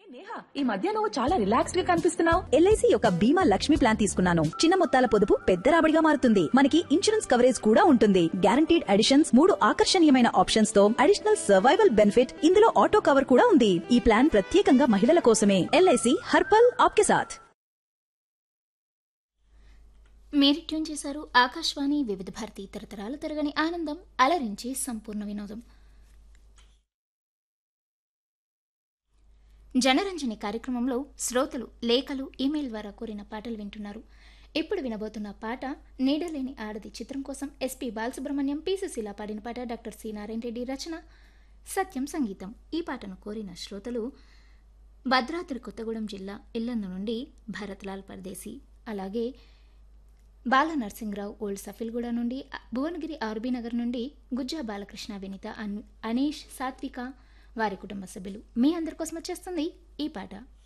నేహా ఈ మధ్య నువ్వు చాలా రిలాక్స్డ్ గా కనిపిస్తున్నావు ఎల్ఐసి యొక్క బీమా లక్ష్మి ప్లాన్ తీసుకున్నాను చిన్న మొత్తాల పొదుపు పెద్ద రాబడిగా మారుతుంది మనకి ఇన్సూరెన్స్ కవరేజ్ కూడా ఉంటుంది గ్యారంటీడ్ అడిషన్స్ మూడు ఆకర్షణీయమైన ఆప్షన్స్ తో అడిషనల్ సర్వైవల్ బెనిఫిట్ ఇందులో ఆటో కవర్ కూడా ఉంది ఈ ప్లాన్ ప్రత్యేకంగా మహిళల కోసమే ఎల్ఐసి హర్పల్ ఆప్కే సాథ్ మీరు ట్యూన్ చేశారు ఆకాశవాణి వివిధ భారతి తరతరాలు తరగని ఆనందం అలరించి సంపూర్ణ వినోదం జనరంజని కార్యక్రమంలో శ్రోతలు లేఖలు ఈమెయిల్ ద్వారా కోరిన పాటలు వింటున్నారు ఇప్పుడు వినబోతున్న పాట నీడలేని ఆడది చిత్రం కోసం ఎస్పి బాలసుబ్రహ్మణ్యం పి సుశీల పాడిన పాట డాక్టర్ సి నారాయణ రెడ్డి రచన సత్యం సంగీతం ఈ పాటను కోరిన శ్రోతలు భద్రాద్రి కొత్తగూడెం జిల్లా ఇల్లందు నుండి భరత్లాల్ పరదేశి అలాగే బాల నరసింహరావు ఓల్డ్ సఫిల్గూడ నుండి భువనగిరి ఆర్బీ నగర్ నుండి గుజ్జా బాలకృష్ణ వినిత అన్- అనీష్ సాత్విక వారి కుటుంబ సభ్యులు మీ అందరి కోసం వచ్చేస్తుంది ఈ పాట